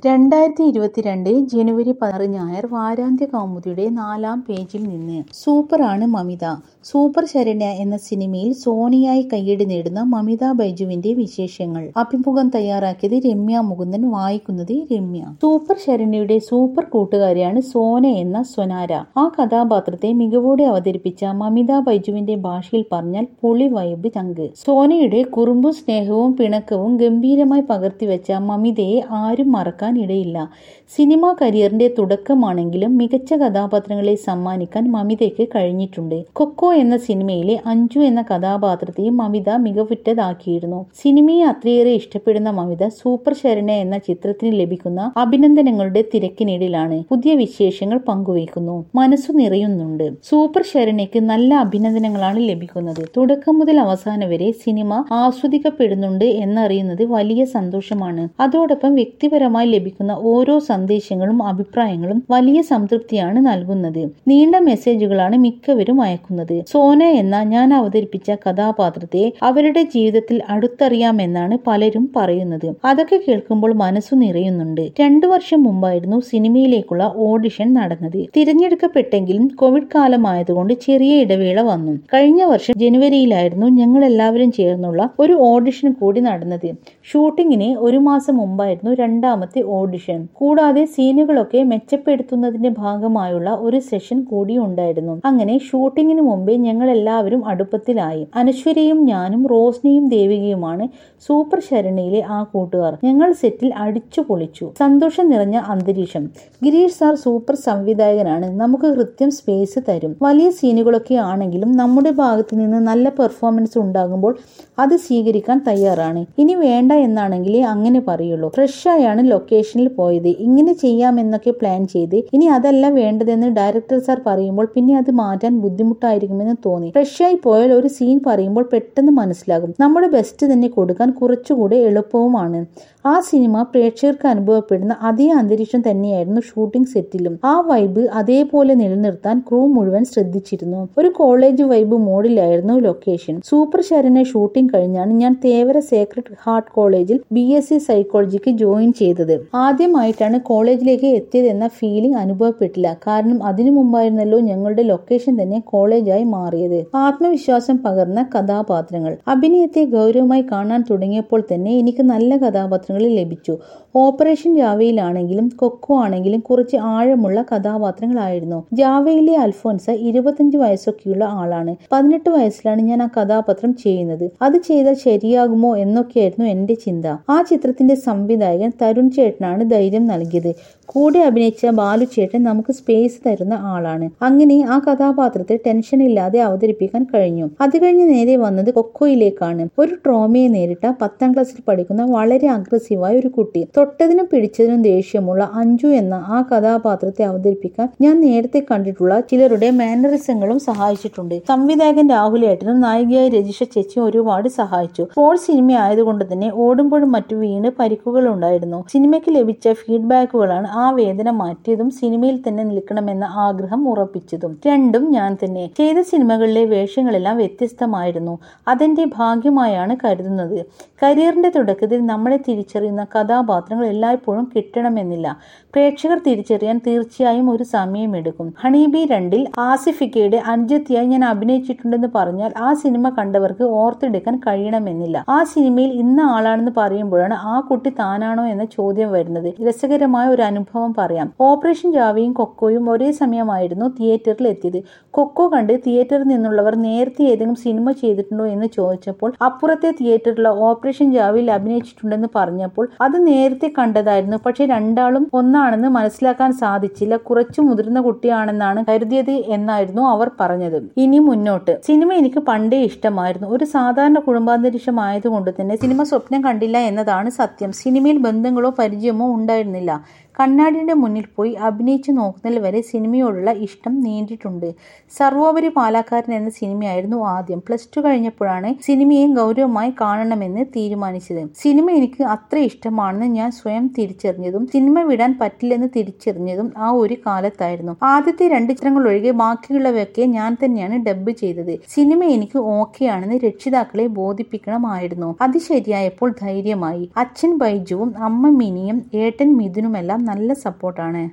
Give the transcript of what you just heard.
രണ്ടായിരത്തി ഇരുപത്തിരണ്ട് ജനുവരി പതിനാറ് ഞായർ വാരാന്ത്യ കൗമുദിയുടെ നാലാം പേജിൽ നിന്ന് സൂപ്പറാണ് മമിത സൂപ്പർ ശരണ്യ എന്ന സിനിമയിൽ സോണിയായി കയ്യടി നേടുന്ന മമിത ബൈജുവിന്റെ വിശേഷങ്ങൾ അഭിമുഖം തയ്യാറാക്കിയത് രമ്യ മുകുന്ദൻ വായിക്കുന്നത് രമ്യ സൂപ്പർ ശരണ്യയുടെ സൂപ്പർ കൂട്ടുകാരിയാണ് സോന എന്ന സ്വനാര ആ കഥാപാത്രത്തെ മികവോടെ അവതരിപ്പിച്ച മമിത ബൈജുവിന്റെ ഭാഷയിൽ പറഞ്ഞാൽ പൊളി വൈബ് ചങ്ക് സോനയുടെ കുറുമ്പും സ്നേഹവും പിണക്കവും ഗംഭീരമായി പകർത്തിവെച്ച മമിതയെ ആരും മറക്കാൻ ഇടയില്ല സിനിമാ കരിയറിന്റെ തുടക്കമാണെങ്കിലും മികച്ച കഥാപാത്രങ്ങളെ സമ്മാനിക്കാൻ മമിതയ്ക്ക് കഴിഞ്ഞിട്ടുണ്ട് കൊക്കോ എന്ന സിനിമയിലെ അഞ്ജു എന്ന കഥാപാത്രത്തെയും മമിത മികവുറ്റതാക്കിയിരുന്നു സിനിമയെ അത്രയേറെ ഇഷ്ടപ്പെടുന്ന മമിത സൂപ്പർ ശരണ എന്ന ചിത്രത്തിന് ലഭിക്കുന്ന അഭിനന്ദനങ്ങളുടെ തിരക്കിനിടയിലാണ് പുതിയ വിശേഷങ്ങൾ പങ്കുവയ്ക്കുന്നു മനസ്സു നിറയുന്നുണ്ട് സൂപ്പർ ശരണയ്ക്ക് നല്ല അഭിനന്ദനങ്ങളാണ് ലഭിക്കുന്നത് തുടക്കം മുതൽ അവസാനം വരെ സിനിമ ആസ്വദിക്കപ്പെടുന്നുണ്ട് എന്നറിയുന്നത് വലിയ സന്തോഷമാണ് അതോടൊപ്പം വ്യക്തിപരമായി ലഭിക്കുന്ന ഓരോ സന്ദേശങ്ങളും അഭിപ്രായങ്ങളും വലിയ സംതൃപ്തിയാണ് നൽകുന്നത് നീണ്ട മെസ്സേജുകളാണ് മിക്കവരും അയക്കുന്നത് സോന എന്ന ഞാൻ അവതരിപ്പിച്ച കഥാപാത്രത്തെ അവരുടെ ജീവിതത്തിൽ അടുത്തറിയാമെന്നാണ് പലരും പറയുന്നത് അതൊക്കെ കേൾക്കുമ്പോൾ മനസ്സു നിറയുന്നുണ്ട് രണ്ടു വർഷം മുമ്പായിരുന്നു സിനിമയിലേക്കുള്ള ഓഡിഷൻ നടന്നത് തിരഞ്ഞെടുക്കപ്പെട്ടെങ്കിലും കോവിഡ് കാലമായതുകൊണ്ട് ചെറിയ ഇടവേള വന്നു കഴിഞ്ഞ വർഷം ജനുവരിയിലായിരുന്നു ഞങ്ങൾ എല്ലാവരും ചേർന്നുള്ള ഒരു ഓഡിഷൻ കൂടി നടന്നത് ഷൂട്ടിങ്ങിന് ഒരു മാസം മുമ്പായിരുന്നു രണ്ടാമത്തെ ഓഡിഷൻ കൂടാതെ സീനുകളൊക്കെ മെച്ചപ്പെടുത്തുന്നതിന്റെ ഭാഗമായുള്ള ഒരു സെഷൻ കൂടി ഉണ്ടായിരുന്നു അങ്ങനെ ഷൂട്ടിങ്ങിന് മുമ്പേ ഞങ്ങൾ എല്ലാവരും അടുപ്പത്തിലായി അനശ്വരയും ഞാനും റോസ്നയും ദേവികയുമാണ് സൂപ്പർ ശരണയിലെ ആ കൂട്ടുകാർ ഞങ്ങൾ സെറ്റിൽ അടിച്ചു പൊളിച്ചു സന്തോഷം നിറഞ്ഞ അന്തരീക്ഷം ഗിരീഷ് സാർ സൂപ്പർ സംവിധായകനാണ് നമുക്ക് കൃത്യം സ്പേസ് തരും വലിയ സീനുകളൊക്കെ ആണെങ്കിലും നമ്മുടെ ഭാഗത്ത് നിന്ന് നല്ല പെർഫോമൻസ് ഉണ്ടാകുമ്പോൾ അത് സ്വീകരിക്കാൻ തയ്യാറാണ് ഇനി വേണ്ട എന്നാണെങ്കിലേ അങ്ങനെ പറയുള്ളൂ ഫ്രഷായാണ് ലൊക്കേഷനിൽ പോയത് ഇങ്ങനെ ചെയ്യാമെന്നൊക്കെ പ്ലാൻ ചെയ്ത് ഇനി അതല്ല വേണ്ടതെന്ന് ഡയറക്ടർ സാർ പറയുമ്പോൾ പിന്നെ അത് മാറ്റാൻ ബുദ്ധിമുട്ടായിരിക്കുമെന്ന് തോന്നി ഫ്രഷായി പോയാൽ ഒരു സീൻ പറയുമ്പോൾ പെട്ടെന്ന് മനസ്സിലാകും നമ്മുടെ ബെസ്റ്റ് തന്നെ കൊടുക്കാൻ കുറച്ചുകൂടെ എളുപ്പവുമാണ് ആ സിനിമ പ്രേക്ഷകർക്ക് അനുഭവപ്പെടുന്ന അതേ അന്തരീക്ഷം തന്നെയായിരുന്നു ഷൂട്ടിംഗ് സെറ്റിലും ആ വൈബ് അതേപോലെ നിലനിർത്താൻ ക്രൂ മുഴുവൻ ശ്രദ്ധിച്ചിരുന്നു ഒരു കോളേജ് വൈബ് മോഡിലായിരുന്നു ലൊക്കേഷൻ സൂപ്പർ ശരണ ഷൂട്ടിംഗ് കഴിഞ്ഞാണ് ഞാൻ തേവര സേക്രഡ് ഹാർട്ട് കോളേജിൽ ബി എസ് സി സൈക്കോളജിക്ക് ജോയിൻ ചെയ്തത് ആദ്യമായിട്ടാണ് കോളേജിലേക്ക് എത്തിയതെന്ന ഫീലിംഗ് അനുഭവപ്പെട്ടില്ല കാരണം അതിനു മുമ്പായിരുന്നല്ലോ ഞങ്ങളുടെ ലൊക്കേഷൻ തന്നെ കോളേജായി മാറിയത് ആത്മവിശ്വാസം പകർന്ന കഥാപാത്രങ്ങൾ അഭിനയത്തെ ഗൗരവമായി കാണാൻ തുടങ്ങിയപ്പോൾ തന്നെ എനിക്ക് നല്ല കഥാപാത്രങ്ങൾ ലഭിച്ചു ഓപ്പറേഷൻ ജാവയിലാണെങ്കിലും കൊക്കോ ആണെങ്കിലും കുറച്ച് ആഴമുള്ള കഥാപാത്രങ്ങളായിരുന്നു ജാവയിലെ അൽഫോൻസ ഇരുപത്തഞ്ച് വയസ്സൊക്കെയുള്ള ആളാണ് പതിനെട്ട് വയസ്സിലാണ് ഞാൻ ആ കഥാപാത്രം ചെയ്യുന്നത് അത് ചെയ്താൽ ശരിയാകുമോ എന്നൊക്കെയായിരുന്നു എന്റെ ചിന്ത ആ ചിത്രത്തിന്റെ സംവിധായകൻ തരുൺ ചേട്ടനാണ് ധൈര്യം നൽകിയത് കൂടെ അഭിനയിച്ച ബാലു ചേട്ടൻ നമുക്ക് സ്പേസ് തരുന്ന ആളാണ് അങ്ങനെ ആ കഥാപാത്രത്തെ ടെൻഷൻ ഇല്ലാതെ അവതരിപ്പിക്കാൻ കഴിഞ്ഞു അത് കഴിഞ്ഞ് നേരെ വന്നത് കൊക്കോയിലേക്കാണ് ഒരു ട്രോമയെ നേരിട്ട പത്താം ക്ലാസ്സിൽ പഠിക്കുന്ന വളരെ അഗ്രസീവായ ഒരു കുട്ടി തൊട്ടതിനും പിടിച്ചതിനും ദേഷ്യമുള്ള അഞ്ജു എന്ന ആ കഥാപാത്രത്തെ അവതരിപ്പിക്കാൻ ഞാൻ നേരത്തെ കണ്ടിട്ടുള്ള ചിലരുടെ മാനറിസങ്ങളും സഹായിച്ചിട്ടുണ്ട് സംവിധായകൻ രാഹുലേട്ടനും നായികയായ രജിഷ ചേച്ചിയും ഒരുപാട് സഹായിച്ചു സ്പോർട്സ് സിനിമ ആയതുകൊണ്ട് തന്നെ ഓടുമ്പോഴും മറ്റു വീണ് പരിക്കുകൾ ഉണ്ടായിരുന്നു സിനിമയ്ക്ക് ലഭിച്ച ഫീഡ്ബാക്കുകളാണ് ആ വേദന മാറ്റിയതും സിനിമയിൽ തന്നെ നിൽക്കണമെന്ന ആഗ്രഹം ഉറപ്പിച്ചതും രണ്ടും ഞാൻ തന്നെ ചെയ്ത സിനിമകളിലെ വേഷങ്ങളെല്ലാം വ്യത്യസ്തമായിരുന്നു അതെന്റെ ഭാഗ്യമായാണ് കരുതുന്നത് കരിയറിന്റെ തുടക്കത്തിൽ നമ്മളെ തിരിച്ചറിയുന്ന കഥാപാത്രങ്ങൾ എല്ലായ്പ്പോഴും കിട്ടണമെന്നില്ല പ്രേക്ഷകർ തിരിച്ചറിയാൻ തീർച്ചയായും ഒരു സമയമെടുക്കും ഹണീബി രണ്ടിൽ ആസിഫിക്കയുടെ അനുജത്തിയായി ഞാൻ അഭിനയിച്ചിട്ടുണ്ടെന്ന് പറഞ്ഞാൽ ആ സിനിമ കണ്ടവർക്ക് ഓർത്തെടുക്കാൻ കഴിയണമെന്നില്ല ആ സിനിമയിൽ ഇന്ന ആളാണെന്ന് പറയുമ്പോഴാണ് ആ കുട്ടി താനാണോ എന്ന ചോദ്യം വരുന്നത് രസകരമായ ഒരു അനുഭവം പറയാം ഓപ്പറേഷൻ ജാവയും കൊക്കോയും ഒരേ സമയമായിരുന്നു തിയേറ്ററിൽ എത്തിയത് കൊക്കോ കണ്ട് തിയേറ്ററിൽ നിന്നുള്ളവർ നേരത്തെ ഏതെങ്കിലും സിനിമ ചെയ്തിട്ടുണ്ടോ എന്ന് ചോദിച്ചപ്പോൾ അപ്പുറത്തെ തിയേറ്ററിലുള്ള ഓപ്പറേഷൻ ജാവയിൽ അഭിനയിച്ചിട്ടുണ്ടെന്ന് പറഞ്ഞപ്പോൾ അത് നേരത്തെ കണ്ടതായിരുന്നു പക്ഷെ രണ്ടാളും ഒന്നാണെന്ന് മനസ്സിലാക്കാൻ സാധിച്ചില്ല കുറച്ചു മുതിർന്ന കുട്ടിയാണെന്നാണ് കരുതിയത് എന്നായിരുന്നു അവർ പറഞ്ഞത് ഇനി മുന്നോട്ട് സിനിമ എനിക്ക് പണ്ടേ ഇഷ്ടമായിരുന്നു ഒരു സാധാരണ കുടുംബാന്തരീക്ഷം ആയതുകൊണ്ട് തന്നെ സിനിമ സ്വപ്നം കണ്ടില്ല എന്നതാണ് സത്യം സിനിമയിൽ ബന്ധങ്ങളോ പരിചയമോ ഉണ്ടായിരുന്നില്ല കണ്ണാടിയുടെ മുന്നിൽ പോയി അഭിനയിച്ചു നോക്കുന്നതിൽ വരെ സിനിമയോടുള്ള ഇഷ്ടം നീണ്ടിട്ടുണ്ട് സർവോപരി പാലാക്കാരൻ എന്ന സിനിമയായിരുന്നു ആദ്യം പ്ലസ് ടു കഴിഞ്ഞപ്പോഴാണ് സിനിമയെ ഗൗരവമായി കാണണമെന്ന് തീരുമാനിച്ചത് സിനിമ എനിക്ക് അത്ര ഇഷ്ടമാണെന്ന് ഞാൻ സ്വയം തിരിച്ചറിഞ്ഞതും സിനിമ വിടാൻ പറ്റില്ലെന്ന് തിരിച്ചറിഞ്ഞതും ആ ഒരു കാലത്തായിരുന്നു ആദ്യത്തെ രണ്ട് ചിത്രങ്ങൾ ഒഴികെ ബാക്കിയുള്ളവയൊക്കെ ഞാൻ തന്നെയാണ് ഡബ് ചെയ്തത് സിനിമ എനിക്ക് ഓക്കെ ആണെന്ന് രക്ഷിതാക്കളെ ബോധിപ്പിക്കണമായിരുന്നു അത് ശരിയായപ്പോൾ ധൈര്യമായി അച്ഛൻ ബൈജുവും അമ്മ മിനിയും ഏട്ടൻ മിഥുനുമെല്ലാം നല്ല സപ്പോർട്ടാണ്